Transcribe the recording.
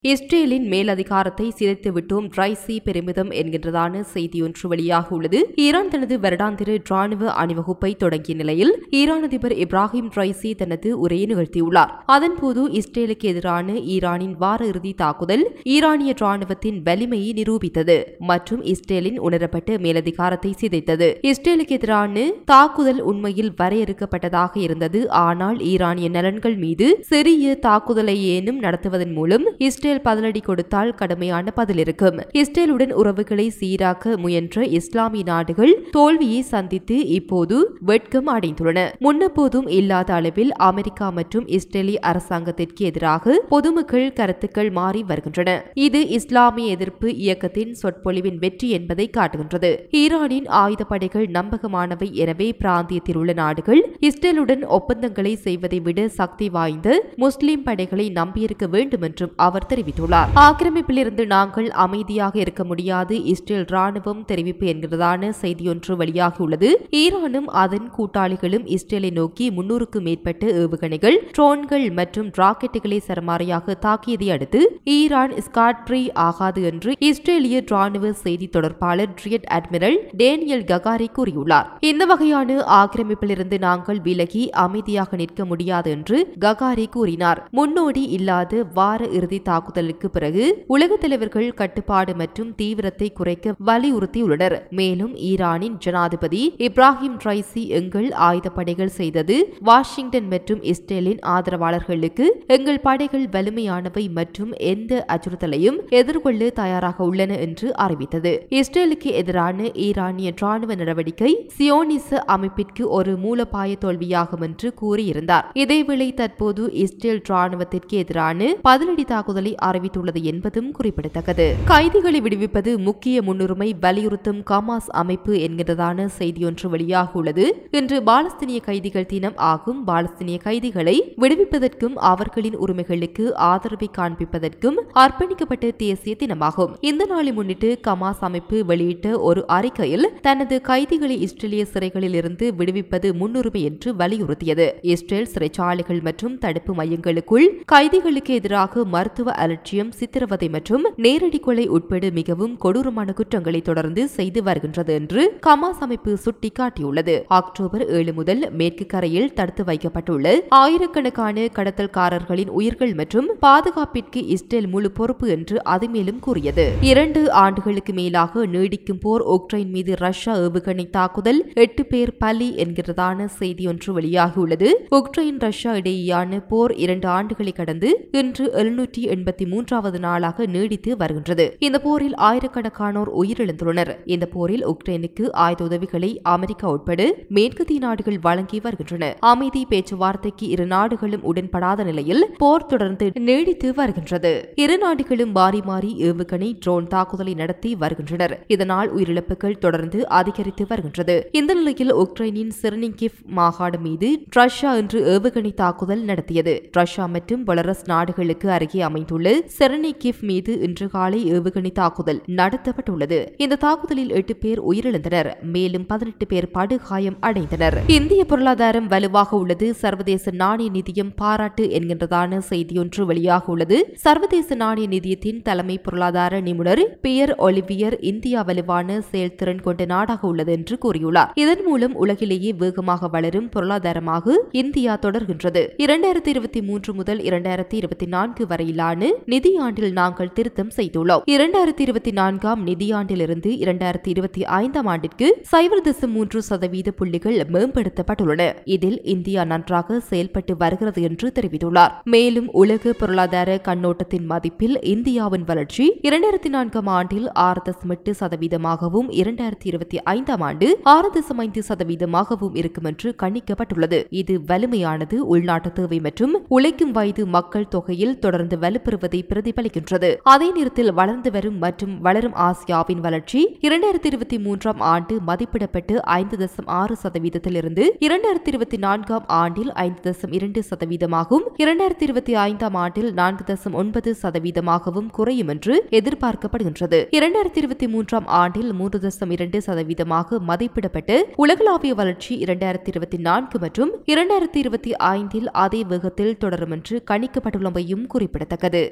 இஸ்ரேலின் மேலதிகாரத்தை சிதைத்து விட்டோம் ட்ரைசி பெருமிதம் என்கின்றதான செய்தியொன்று வெளியாக உள்ளது ஈரான் தனது வருடாந்திர ராணுவ அணிவகுப்பை தொடங்கிய நிலையில் ஈரான் அதிபர் இப்ராஹிம் ட்ரைசி தனது உரையை நிகழ்த்தியுள்ளார் அதன்போது இஸ்ரேலுக்கு எதிரான ஈரானின் வார இறுதி தாக்குதல் ஈரானிய ராணுவத்தின் வலிமையை நிரூபித்தது மற்றும் இஸ்ரேலின் உணரப்பட்ட மேலதிகாரத்தை சிதைத்தது இஸ்ரேலுக்கு எதிரான தாக்குதல் உண்மையில் வரையறுக்கப்பட்டதாக இருந்தது ஆனால் ஈரானிய நலன்கள் மீது சிறிய தாக்குதலை ஏனும் நடத்துவதன் மூலம் இஸ்ரேல் பதிலடி கொடுத்தால் கடுமையான பதில் இருக்கும் இஸ்ரேலுடன் உறவுகளை சீராக்க முயன்ற இஸ்லாமிய நாடுகள் தோல்வியை சந்தித்து இப்போது வெட்கம் அடைந்துள்ளன முன்னெப்போதும் இல்லாத அளவில் அமெரிக்கா மற்றும் இஸ்ரேலிய அரசாங்கத்திற்கு எதிராக பொதுமக்கள் கருத்துக்கள் மாறி வருகின்றன இது இஸ்லாமிய எதிர்ப்பு இயக்கத்தின் சொற்பொழிவின் வெற்றி என்பதை காட்டுகின்றது ஈரானின் ஆயுதப்படைகள் நம்பகமானவை எனவே பிராந்தியத்தில் உள்ள நாடுகள் இஸ்ரேலுடன் ஒப்பந்தங்களை செய்வதை விட சக்தி வாய்ந்த முஸ்லிம் படைகளை நம்பியிருக்க வேண்டும் என்றும் அவர் தெரிவித்துள்ளார் ஆக்கிரமிப்பிலிருந்து நாங்கள் அமைதியாக இருக்க முடியாது இஸ்ரேல் ராணுவம் தெரிவிப்பு என்கிறதான செய்தியொன்று வெளியாகியுள்ளது ஈரானும் அதன் கூட்டாளிகளும் இஸ்ரேலை நோக்கி முன்னூறுக்கு மேற்பட்ட ஏவுகணைகள் ட்ரோன்கள் மற்றும் ராக்கெட்டுகளை சரமாரியாக தாக்கியதை அடுத்து ஈரான் ஸ்காட்ரி ஆகாது என்று இஸ்ரேலிய ராணுவ செய்தி தொடர்பாளர் ரியட் அட்மிரல் டேனியல் ககாரி கூறியுள்ளார் இந்த வகையான ஆக்கிரமிப்பிலிருந்து நாங்கள் விலகி அமைதியாக நிற்க முடியாது என்று ககாரி கூறினார் முன்னோடி இல்லாத வார இறுதி தாக்குதலுக்கு பிறகு உலக தலைவர்கள் கட்டுப்பாடு மற்றும் தீவிரத்தை குறைக்க வலியுறுத்தியுள்ளனர் மேலும் ஈரானின் ஜனாதிபதி இப்ராஹிம் ட்ரைசி எங்கள் ஆயுதப்படைகள் செய்தது வாஷிங்டன் மற்றும் இஸ்ரேலின் ஆதரவாளர்களுக்கு எங்கள் படைகள் வலிமையானவை மற்றும் எந்த அச்சுறுத்தலையும் எதிர்கொள்ள தயாராக உள்ளன என்று அறிவித்தது இஸ்ரேலுக்கு எதிரான ஈரானிய ராணுவ நடவடிக்கை சியோனிச அமைப்பிற்கு ஒரு மூலபாய தோல்வியாகும் என்று கூறியிருந்தார் இதேவேளை தற்போது இஸ்ரேல் ராணுவத்திற்கு எதிரான பதிலடி தாக்குதலை அறிவித்துள்ளது என்பதும் குறிப்பிடத்தக்கது கைதிகளை விடுவிப்பது முக்கிய முன்னுரிமை வலியுறுத்தும் கமாஸ் அமைப்பு என்கிறதான செய்தியொன்று வெளியாகியுள்ளது இன்று பாலஸ்தீனிய கைதிகள் தினம் ஆகும் பாலஸ்தீனிய கைதிகளை விடுவிப்பதற்கும் அவர்களின் உரிமைகளுக்கு ஆதரவை காண்பிப்பதற்கும் அர்ப்பணிக்கப்பட்ட தேசிய தினமாகும் இந்த நாளை முன்னிட்டு கமாஸ் அமைப்பு வெளியிட்ட ஒரு அறிக்கையில் தனது கைதிகளை இஸ்ரேலிய சிறைகளில் இருந்து விடுவிப்பது முன்னுரிமை என்று வலியுறுத்தியது இஸ்ரேல் சிறைச்சாலைகள் மற்றும் தடுப்பு மையங்களுக்குள் கைதிகளுக்கு எதிராக மருத்துவ அலட்சியம் சித்திரவதை மற்றும் நேரடி கொலை உட்பட மிகவும் கொடூரமான குற்றங்களை தொடர்ந்து செய்து வருகின்றது என்று கமாஸ் அமைப்பு சுட்டிக்காட்டியுள்ளது அக்டோபர் ஏழு முதல் மேற்கு கரையில் தடுத்து வைக்கப்பட்டுள்ள ஆயிரக்கணக்கான கடத்தல்காரர்களின் உயிர்கள் மற்றும் பாதுகாப்பிற்கு இஸ்ரேல் முழு பொறுப்பு என்று அது மேலும் கூறியது இரண்டு ஆண்டுகளுக்கு மேலாக நீடிக்கும் போர் உக்ரைன் மீது ரஷ்யா ஏவுகணை தாக்குதல் எட்டு பேர் பலி என்கிறதான செய்தி ஒன்று வெளியாகியுள்ளது உக்ரைன் ரஷ்யா இடையேயான போர் இரண்டு ஆண்டுகளை கடந்து இன்று எழுநூற்றி எண்பத்தி மூன்றாவது நாளாக நீடித்து வருகின்றது இந்த போரில் ஆயிரக்கணக்கானோர் உயிரிழந்துள்ளனர் இந்த போரில் உக்ரைனுக்கு ஆயுத உதவிகளை அமெரிக்கா உட்பட மேற்கத்திய நாடுகள் வழங்கி வருகின்றன அமைதி பேச்சுவார்த்தைக்கு இரு நாடுகளும் உடன்படாத நிலையில் போர் தொடர்ந்து நீடித்து வருகின்றது இரு நாடுகளும் மாறி மாறி ஏவுகணை ட்ரோன் தாக்குதலை நடத்தி வருகின்றனர் இதனால் உயிரிழப்புகள் தொடர்ந்து அதிகரித்து வருகின்றது இந்த நிலையில் உக்ரைனின் சிர்னிகிவ் மாகாணம் மீது ரஷ்யா இன்று ஏவுகணை தாக்குதல் நடத்தியது ரஷ்யா மற்றும் பெலரஸ் நாடுகளுக்கு அருகே அமைந்துள்ள செரனிகிவ் மீது இன்று காலை ஏவுகணை தாக்குதல் நடத்தப்பட்டுள்ளது இந்த தாக்குதலில் எட்டு பேர் உயிரிழந்தனர் மேலும் பதினெட்டு பேர் படுகாயம் அடைந்தனர் இந்திய பொருளாதாரம் வலுவாக உள்ளது சர்வதேச நாணய நிதியம் பாராட்டு என்கின்றதான செய்தியொன்று வெளியாக உள்ளது சர்வதேச நாணய நிதியத்தின் தலைமை பொருளாதார நிபுணர் பியர் ஒலிவியர் இந்தியா வலுவான செயல்திறன் கொண்ட நாடாக உள்ளது என்று கூறியுள்ளார் இதன் மூலம் உலகிலேயே வேகமாக வளரும் பொருளாதாரமாக இந்தியா தொடர்கின்றது இரண்டாயிரத்தி இருபத்தி மூன்று முதல் இரண்டாயிரத்தி இருபத்தி நான்கு வரையிலான நிதியாண்டில் நாங்கள் திருத்தம் செய்துள்ளோம் இரண்டாயிரத்தி இருபத்தி நான்காம் நிதியாண்டிலிருந்து இரண்டாயிரத்தி இருபத்தி ஐந்தாம் ஆண்டிற்கு சைபர் தசம் மூன்று சதவீத புள்ளிகள் மேம்படுத்தப்பட்டுள்ளன இதில் இந்தியா நன்றாக செயல்பட்டு வருகிறது என்று தெரிவித்துள்ளார் மேலும் உலக பொருளாதார கண்ணோட்டத்தின் மதிப்பில் இந்தியாவின் வளர்ச்சி இரண்டாயிரத்தி நான்காம் ஆண்டில் ஆறு தசம் எட்டு சதவீதமாகவும் இரண்டாயிரத்தி இருபத்தி ஐந்தாம் ஆண்டு ஆறு தசம் ஐந்து சதவீதமாகவும் இருக்கும் என்று கணிக்கப்பட்டுள்ளது இது வலிமையானது உள்நாட்டு தேவை மற்றும் உழைக்கும் வயது மக்கள் தொகையில் தொடர்ந்து வலுப்பெறுவதை பிரதிபலிக்கின்றது அதே நேரத்தில் வளர்ந்து வரும் மற்றும் வளரும் ஆசியாவின் வளர்ச்சி இரண்டாயிரத்தி இருபத்தி மூன்றாம் ஆண்டு மதிப்பிடப்பட்டு ஐந்து தசம் ஆறு சதவீதத்திலிருந்து இரண்டாயிரத்தி இருபத்தி நான்காம் ஆண்டில் ஐந்து தசம் இரண்டு சதவீதமாகவும் இரண்டாயிரத்தி இருபத்தி ஐந்தாம் ஆண்டில் நான்கு தசம் ஒன்பது சதவீதமாகவும் குறையும் என்று எதிர்பார்க்கப்படுகின்றது இரண்டாயிரத்தி இருபத்தி மூன்றாம் ஆண்டில் மூன்று தசம் இரண்டு சதவீதமாக மதிப்பிடப்பட்டு உலகளாவிய வளர்ச்சி இரண்டாயிரத்தி இருபத்தி நான்கு மற்றும் இரண்டாயிரத்தி இருபத்தி ஐந்தில் அதே வேகத்தில் தொடரும் என்று கணிக்கப்பட்டுள்ளமையும் குறிப்பிடத்தக்கது